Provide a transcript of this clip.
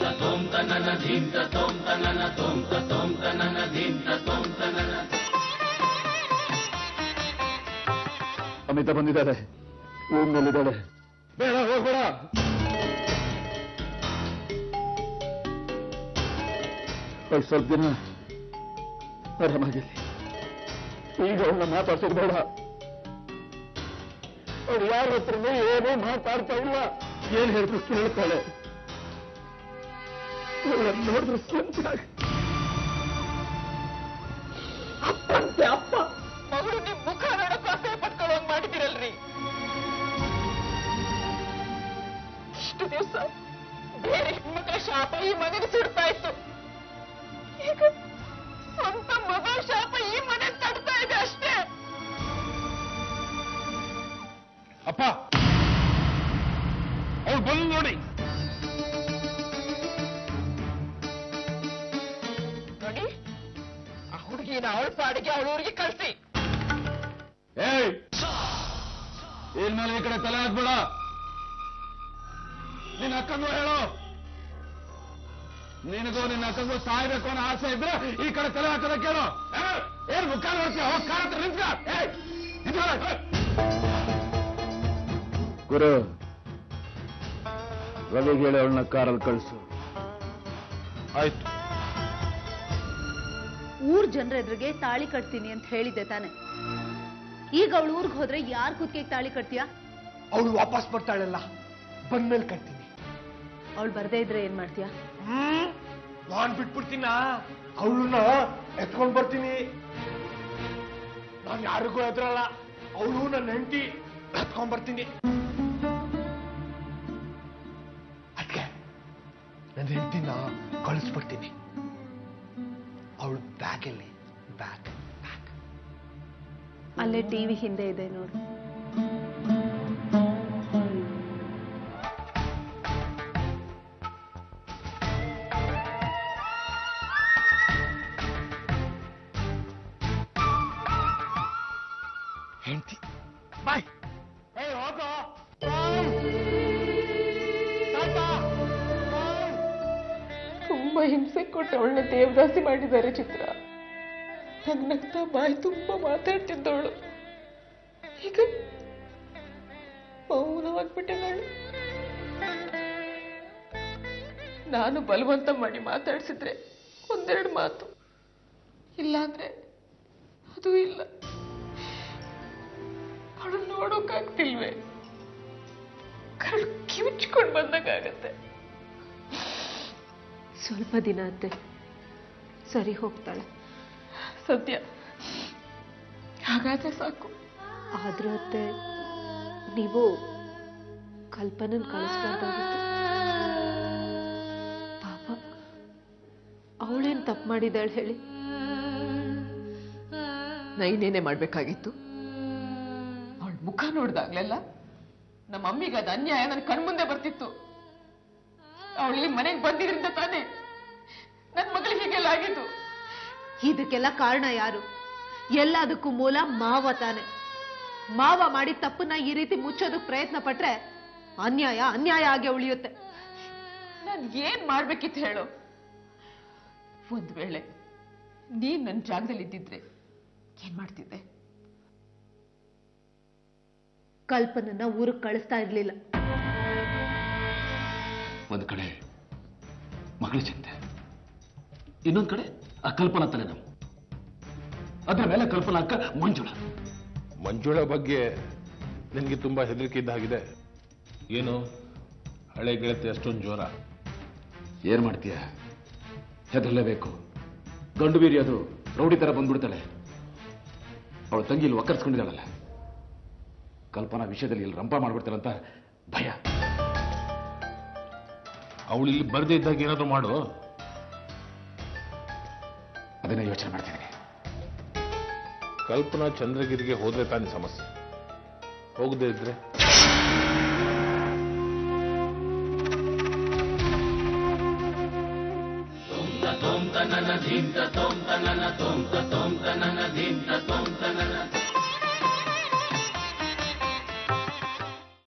ಅಮಿತಾ ಬಂದಿದ್ದಾಳೆ ರೂಮ್ನಲ್ಲಿದ್ದಾಳೆ ಬೇಡ ಹೋಗ್ಬೇಡ ಅವ್ಳು ಸ್ವಲ್ಪ ದಿನ ಆರಾಮಾಗಿರ್ಲಿ ಈಗ ಅವಳನ್ನ ಮಾತಾಡ್ಸೋದು ಬೇಡ ಅವಳು ಯಾರ ಹತ್ರನೂ ಏನೂ ಮಾತಾಡ್ತಾ ಇಲ್ಲ ಏನ್ ಹೇಳಿದ್ರು ಕೇಳ್ತಾಳೆ ಅವಳನ್ನ ನೋಡಿದ್ರೆ ಸಂತ ಅಪ್ಪಂತೆ ಅಪ್ಪ ಮಗಳು ನಿಮ್ ಮುಖ ನೋಡಕ್ಕೂ ಅಸಹ್ಯ ಪಟ್ಕೊಳ್ಳೋಂಗ್ ಮಾಡಿದಿರಲ್ರಿ ಇಷ್ಟು ದಿವಸ ಬೇರೆ ಹೆಣ್ಮಕ್ಳ ಶಾಪ ಈ ಮನೆಗೆ ಸುಡ್ತಾ ಇತ್ತು ಈಗ ಸ್ವಂತ ಮಗಳ ಶಾಪ ಈ ಮನೆ ತಡ್ತಾ ಇದೆ ಅಷ್ಟೇ ಅಪ್ಪ ಅವ್ಳು ಬಂದು ನೋಡಿ ನೋಡಿ ಆ ಹುಡುಗಿನ ಅವಳ ಪಾಡಿಗೆ ಅವಳ ಊರಿಗೆ ಕಳ್ಸಿ ಏಯ್ ಇನ್ಮೇಲೆ ಈ ಕಡೆ ತಲೆ ಹಾಕ್ಬೇಡ ನಿನ್ನ ಅಕ್ಕಂಗೂ ಹೇಳು ನಿನಗೂ ನಿನ್ನ ಅಕ್ಕಂಗೂ ಸಾಯ್ಬೇಕು ಅನ್ನೋ ಆಸೆ ಇದ್ರೆ ಈ ಕಡೆ ತಲೆ ಹಾಕೋದ ಕೇಳು ಏ, ಏನ್ ಮುಖ ನೋಡ್ತೀಯ ಹೋಗ್ ಕಾರ್ ಹತ್ರ ನಿಂತ್ಕ. ಏಯ್, ನಿಂತ್ಕೊಳ್ಳೆ. ಗುರು ರವಿಗೆ ಹೇಳಿ ಅವಳನ್ನ ಕಾರಲ್ಲಿ ಕಳಿಸು ಆಯ್ತು ಊರ್ ಜನರ ಎದುರಿಗೆ ತಾಳಿ ಕಟ್ತೀನಿ ಅಂತ ಹೇಳಿದ್ದೆ ತಾನೆ ಈಗ ಅವಳು ಊರ್ಗ್ ಹೋದ್ರೆ ಯಾರ್ ಕುತ್ತಿಗೆ ತಾಳಿ ಕಟ್ತೀಯಾ ಅವಳು ವಾಪಸ್ ಬರ್ತಾಳಲ್ಲ ಬಂದ್ಮೇಲೆ ಕಟ್ತೀನಿ ಅವಳು ಬರ್ದೇ ಇದ್ರೆ ಏನ್ ಮಾಡ್ತೀಯಾ ಹ್ಮ್ ನಾನ್ ಬಿಟ್ಬಿಡ್ತೀನ ಅವಳನ್ನ ಎತ್ಕೊಂಡ್ ಬರ್ತೀನಿ ನಾನ್ ಯಾರಿಗೂ ಎದುರಲ್ಲ ಅವಳು ನನ್ನ ಹೆಂಡತಿ ಎತ್ಕೊಂಡ್ ಬರ್ತೀನಿ ಅದಕ್ಕೆ ನನ್ನ ಹೆಂಡತಿನ ಕಳಿಸ್ಬಿಡ್ತೀನಿ ಅವಳು ಬ್ಯಾಗಲ್ಲಿ ಬ್ಯಾಗ್ ಬ್ಯಾಗ್ ಅಲ್ಲೇ ಟಿವಿ ಹಿಂದೆ ಇದೆ ನೋಡು ಹೆಂಡತಿ ಬಾಯ್ ಏ ಹೋಗೋ ತುಂಬಾ ಹಿಂಸೆ ಕೊಟ್ಟು ಅವಳನ್ನ ದೇವದಾಸಿ ಮಾಡಿದ್ದಾರೆ ಚಿತ್ರ ನಗ್ ನಗ್ತಾ ಬಾಯಿ ತುಂಬಾ ಮಾತಾಡ್ತಿದ್ದವಳು ಈಗ ಮೌನವಾಗ್ಬಿಟ್ಟಿದ್ದಾಳೆ ನಾನು ಬಲವಂತ ಮಾಡಿ ಮಾತಾಡ್ಸಿದ್ರೆ ಒಂದೆರಡು ಮಾತು ಇಲ್ಲಾಂದ್ರೆ ಅದು ಇಲ್ಲ ಅವಳು ನೋಡೋಕ್ಕಾಗ್ತಿಲ್ವೇ ಕರಳು ಕಿವುಚ್ಕೊಂಡು ಬಂದಂಗಾಗತ್ತೆ ಸ್ವಲ್ಪ ದಿನ ಅತ್ತೆ ಸರಿ ಹೋಗ್ತಾಳೆ ಸದ್ಯ ಹಾಗಾದ್ರೆ ಸಾಕು ಆದ್ರೂ ಅತ್ತೆ ನೀವು ಕಲ್ಪನನ್ ಕಳಿಸ್ಬಾರ್ದಾಗಿತ್ತು ಪಾಪ ಅವಳೇನ್ ತಪ್ಪು ಮಾಡಿದಾಳೆ ಹೇಳಿ ನಾ ಇನ್ನೇನೆ ಮಾಡ್ಬೇಕಾಗಿತ್ತು ಅವಳ ಮುಖ ನೋಡ್ದಾಗ್ಲೆಲ್ಲ ನಮ್ಮ ಅಮ್ಮಿಗೆ ಅದು ಅನ್ಯಾಯ ನನ್ನ ಕಣ್ಮುಂದೆ ಬರ್ತಿತ್ತು ಅವಳು ಈ ಮನೆಗೆ ಬಂದಿದ್ರಿಂದ ತಾನೇ ನನ್ನ ಮಗಳಿಗೆ ಹೀಗೆಲ್ಲ ಆಗಿದ್ದು ಇದಕ್ಕೆಲ್ಲ ಕಾರಣ ಯಾರು ಎಲ್ಲದಕ್ಕೂ ಮೂಲ ಮಾವ ತಾನೆ ಮಾವ ಮಾಡಿದ ತಪ್ಪನ್ನ ಈ ರೀತಿ ಮುಚ್ಚೋದಕ್ ಪ್ರಯತ್ನ ಪಟ್ರೆ ಅನ್ಯಾಯ ಅನ್ಯಾಯ ಆಗಿ ಉಳಿಯುತ್ತೆ ನಾನು ಏನ್ ಮಾಡ್ಬೇಕಿತ್ತು ಹೇಳು ಒಂದ್ ವೇಳೆ ನೀನ್ ನನ್ನ ಜಾಗದಲ್ಲಿ ಇದ್ದಿದ್ರೆ ಏನ್ ಮಾಡ್ತಿದ್ದೆ ಕಲ್ಪನನ್ನ ಊರಿಗೆ ಕಳಿಸ್ತಾ ಇರ್ಲಿಲ್ಲ ಒಂದು ಕಡೆ ಮಗಳ ಚಿಂತೆ ಇನ್ನೊಂದು ಕಡೆ ಆ ಕಲ್ಪನಾ ತಲೆನೋವು ಅದ್ರ ಮೇಲೆ ಕಲ್ಪನಾ ಅಕ್ಕ ಮಂಜುಳ ಮಂಜುಳ ಬಗ್ಗೆ ನಿನಗೆ ತುಂಬಾ ಹೆದರಿಕೆ ಇದ್ದ ಹಾಗಿದೆ ಏನು ಹಳೆ ಗೆಳತಿ ಅಷ್ಟೊಂದು ಜ್ವರ ಏನ್ ಮಾಡ್ತೀಯ ಹೆದರ್ಲೇಬೇಕು ಗಂಡು ಬೀರಿ ಅದು ರೌಡಿ ತರ ಬಂದ್ಬಿಡ್ತಾಳೆ ಅವಳ ತಂಗಿ ಇಲ್ಲಿ ಒಕ್ಕರ್ಸ್ಕೊಂಡಿದ್ದಾಳಲ್ಲ ಕಲ್ಪನಾ ವಿಷಯದಲ್ಲಿ ಇಲ್ಲಿ ರಂಪ ಮಾಡ್ಬಿಡ್ತಾಳಂತ ಭಯ ಅವಳು ಇಲ್ಲಿ ಬರ್ದೇ ಇದ್ದಾಗ ಏನಾದ್ರು ಮಾಡು ಅದನ್ನೇ ಯೋಚನೆ ಮಾಡ್ತಿದ್ದೀನಿ ಕಲ್ಪನಾ ಚಂದ್ರಗಿರಿಗೆ ಹೋದ್ರೆ ತಾನೇ ಸಮಸ್ಯೆ ಹೋಗದೆ ಇದ್ರೆ tom ta na na dim ta tom ta na na tom ta tom ta na na dim ta tom ta na na